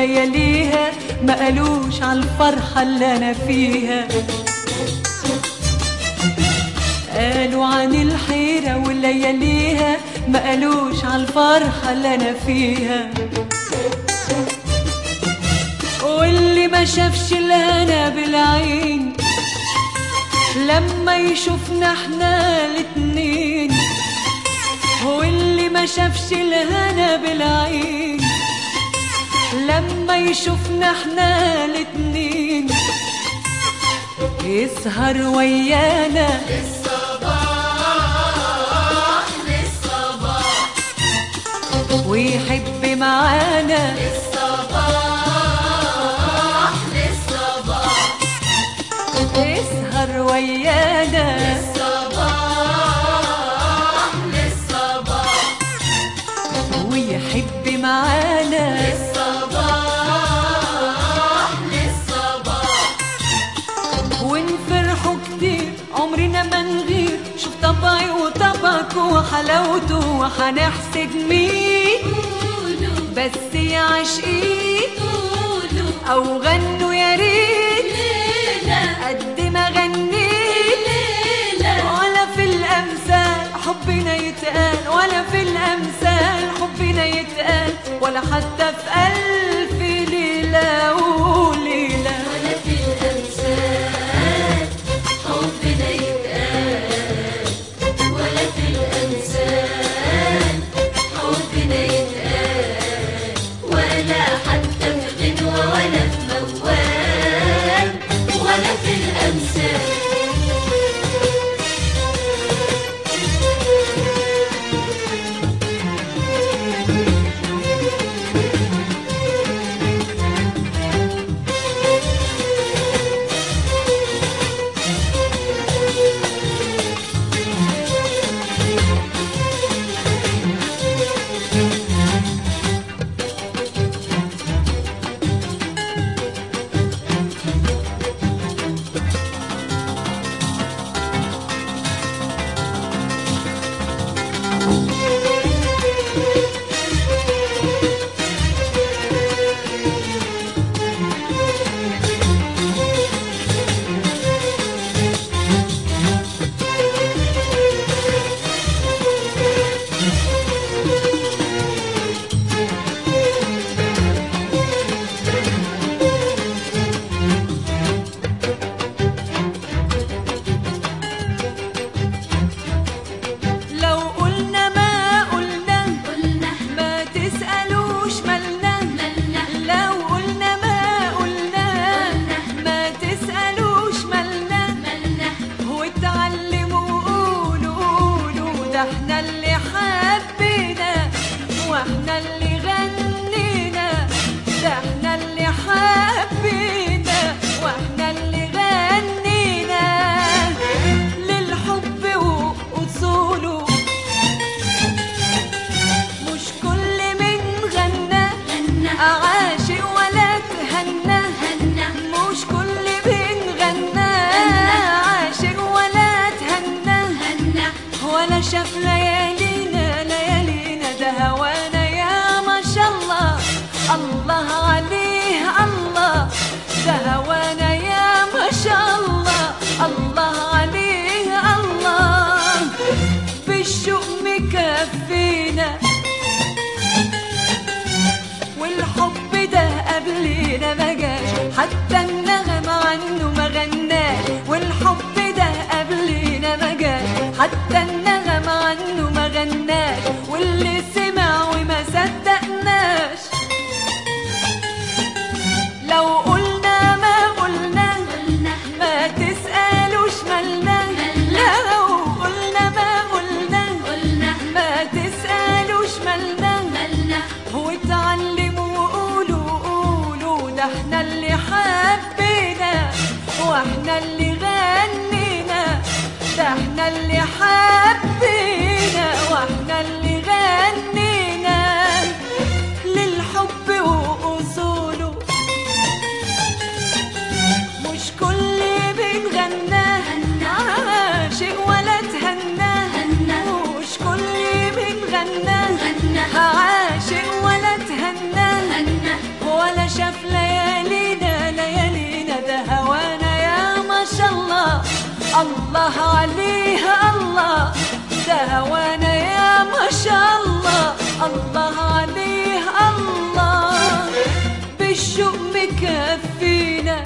ولياليها ما قالوش على الفرحة اللي أنا فيها قالوا عن الحيرة ولياليها ما قالوش على الفرحة اللي أنا فيها واللي ما شافش الهنا بالعين لما يشوفنا احنا الاتنين واللي ما شافش الهنا بالعين لما يشوفنا احنا الاتنين يسهر ويانا للصباح للصباح ويحب معانا للصباح للصباح يسهر ويانا للصباح للصباح ويحب معانا للصباح للصباح ونفرحوا كتير عمرنا ما نغير شوف طبعي وطبعك وحلاوته وحنحسد مين قولوا بس يا عاشقين قولوا او غنوا يا ريت ليلة قد ما غنيت ليلة ولا في الامثال حبنا يتقال ولا في الامثال حبنا يتقال ولا حتى في الف ليله وليله ولا في الأمثال حبنا يتقال ولا في الأمثال حبنا يتقال ولا حتى في غنوة ولا في موال ولا في الأمثال لو قلنا ما قلنا قلنا ما تسألوش مالنا ملنا لو قلنا ما قلنا ما تسألوش مالنا ملنا واتعلموا قولوا قولوا ده احنا اللي حبينا واحنا اللي غنينا ده احنا اللي حبينا واحنا اللي غنينا للحب واصوله مش كل من غنى غنى عاشق ولا تهنى هنا مش كل من غنى عاشق ولا تهنى هنا ولا شاف ليالينا ليالينا ده هوانا يا ما شاء الله الله عليه الله ده هوانا يا ما شاء الله الله عليه الله بالشوق مكفينا والحب ده قبلنا ما جاش حتى النغم عنه ما غناش والحب ده قبلنا ما جاش حتى النغم عنه ما غناش واللي سمع وما صدقناش لو قلنا ما قلنا قلنا ما تسألوش مالنا لو قلنا ما قلنا قلنا ما تسألوش مالنا ملنا واتعلموا وقولوا قولوا ده احنا اللي حبينا واحنا اللي غنينا ده احنا اللي حبينا واحنا اللي غنينا للحب واصوله مش كل بنغنى عاشق ولا تهنى هنا مش كل بنغنى غنى عاشق ولا تهنى هنا ولا شاف الله عليها الله ده هوانا يا ما شاء الله الله عليها الله بالشوق مكفينا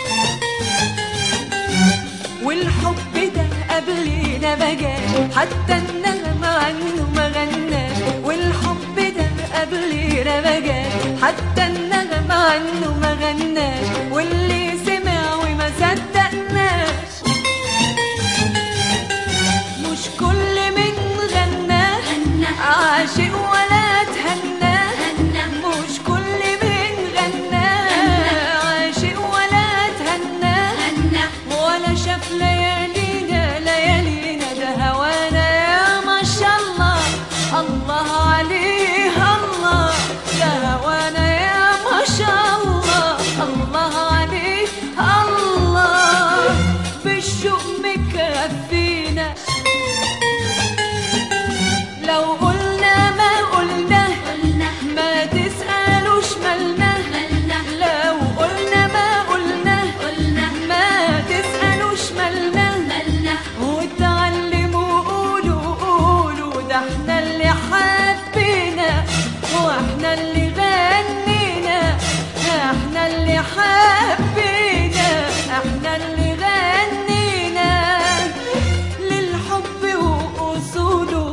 والحب ده قبلينا ما جاش حتى النغمة عنه ما غناش والحب ده قبلينا ما جاش حتى النغمة عنه ما غناش واللي سمع وما صدقناش مش كل من غناه عاشق ولا تهناه مش كل من غناه عاشق ولا تهناه ولا شاف ليالينا ليالينا ده هوانا يا ما شاء الله الله عليه الله ده هوانا يا ما شاء الله الله عليه الله بالشوق مكفينا لو قلنا ما قلنا ما تسألوش مالنا لو قلنا ما قلنا ما تسألوش مالنا وتعلموا قولوا قولوا ده احنا اللي حبينا واحنا اللي غنينا احنا اللي حبينا احنا اللي غنينا للحب وأصوله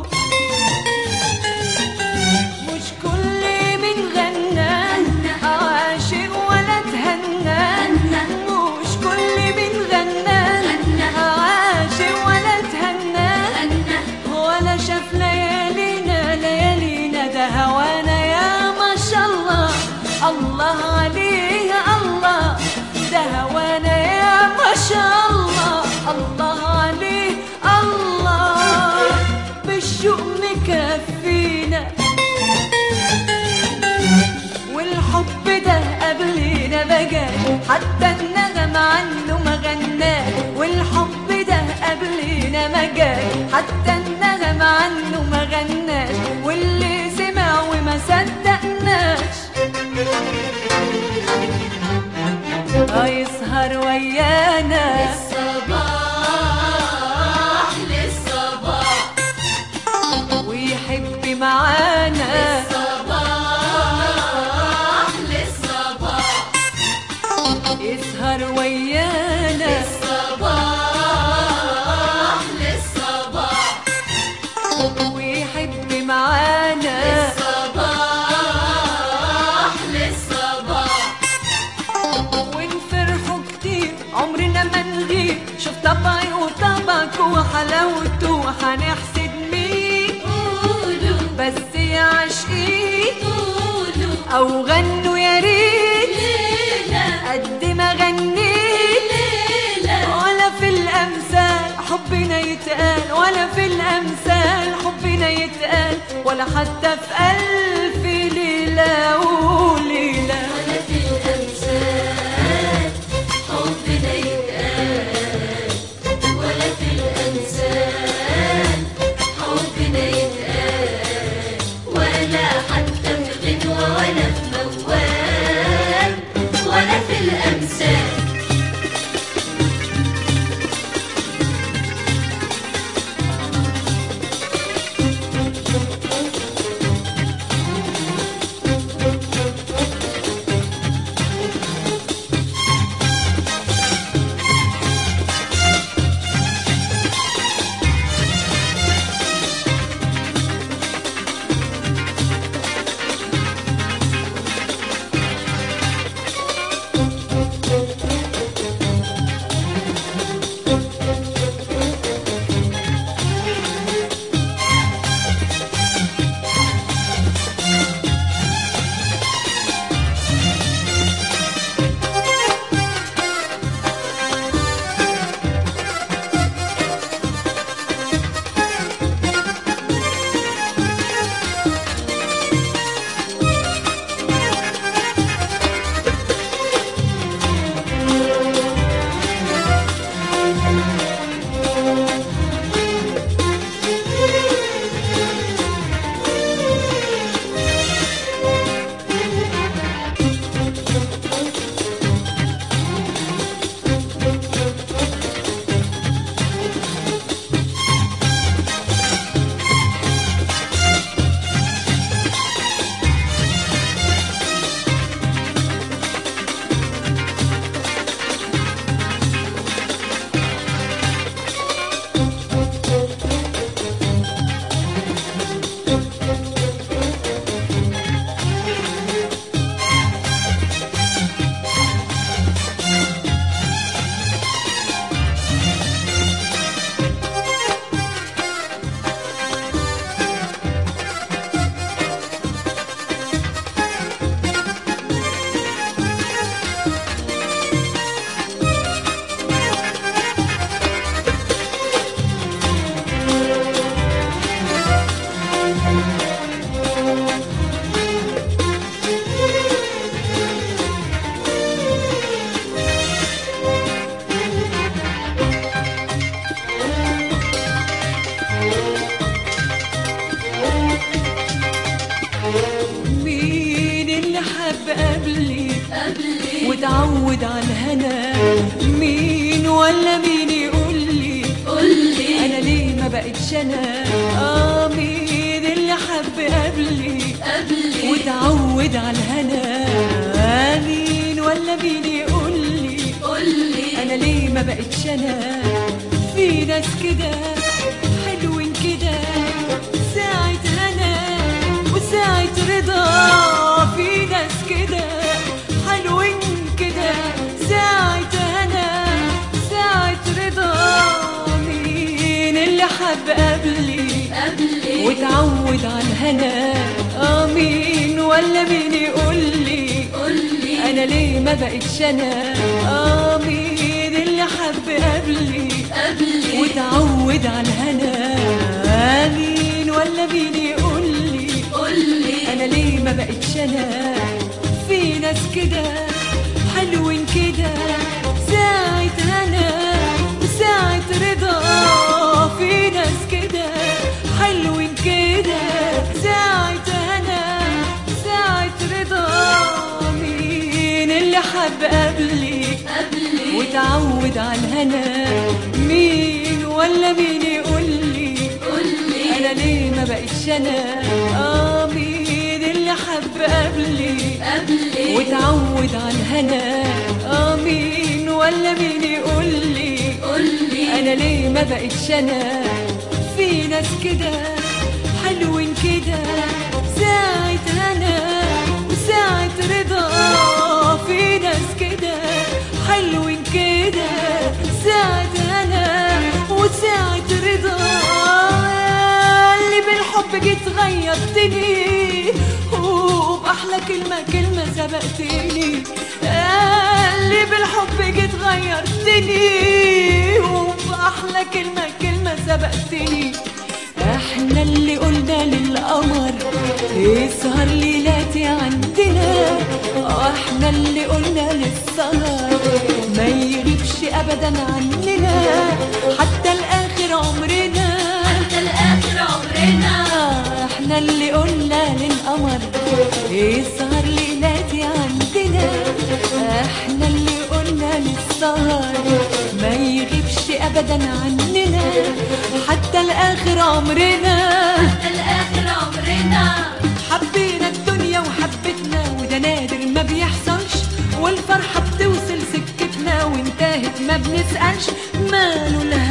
مش كل من غنى عاشق ولا تهنى مش كل من غنى عاشق ولا تهنى ولا شاف ليالينا ليالينا ده هوانا يا ما شاء الله الله عليه الله ده هوانا يا ما شاء الله الله عليه الله بالشوق مكفينا والحب ده قبلينا ما جاش حتى النغمة عنه ما غناش والحب ده قبلينا ما جاش حتى النغمة عنه ما غناش واللي سمع وما صدقناش هيسهر ويانا للصباح للصباح ويحب معانا صباح للصباح يسهر ويانا صباح للصباح ويحب معانا صباح للصباح ونفرحوا كتير عمرنا ما نغيب شوف طبعي وطبعك وحلاوته هنحسد مين قولوا بس يا عاشقين قولوا او غنوا يا ريت ليلة قد ما غنيت ليلة ولا في الامثال حبنا يتقال ولا في الامثال حبنا يتقال ولا حتى في الف ليله وليله ولا في الأمثال حبنا يتقال ولا في الأمثال حبنا يتقال ولا حتى في غنوة ولا في موال ولا في الأمثال وتعود على الهنا مين ولا مين يقول لي قولي انا ليه ما بقتش انا اه مين اللي حب قبلي قبلي وتعود على الهنا مين ولا مين يقول لي قولي انا ليه ما بقتش انا في ناس كده حلوين كده ساعة هنا وساعة رضا في ناس كده حلوين كده ساعة هنا ساعة رضا مين اللي حب قبلي قبلي وتعود على الهنا اه مين ولا مين يقول لي قولي انا ليه ما بقتش انا اه مين اللي حب قبلي قبلي وتعود على الهنا مين ولا مين يقول لي قولي انا ليه ما بقتش انا في ناس كده حلوين كده ساعة هنا وساعة رضا في ناس كده حلوين كده ساعة هنا ساعة رضا مين اللي حب قبلي قبلي وتعود على الهنا مين ولا مين يقول لي قولي انا ليه ما بقتش انا اه مين اللي حب قبلي قبلي وتعود على الهنا اه مين ولا مين يقول لي قولي انا ليه ما بقتش انا في ناس كده حلوين كده ساعة هنا وساعة رضا في ناس كده حلوين كده ساعة هنا وساعة رضا اللي بالحب جيت غيرتني وبأحلى كلمة كلمة سبقتني اللي بالحب جيت غيرتني وبأحلى كلمة كلمة سبقتني احنا اللي قلنا للقمر يسهر ليلاتي عندنا احنا اللي قلنا للسهر ما يغيبش ابدا عننا حتى الاخر عمرنا حتى الآخر عمرنا احنا اللي قلنا للقمر يسهر ليلاتي عندنا احنا اللي قلنا للسهر ما يغيبش ابدا عننا حتى الاخر عمرنا حتى الآخر عمرنا حبينا الدنيا وحبتنا وده نادر ما بيحصلش والفرحة بتوصل سكتنا وانتهت ما بنسألش ماله الهم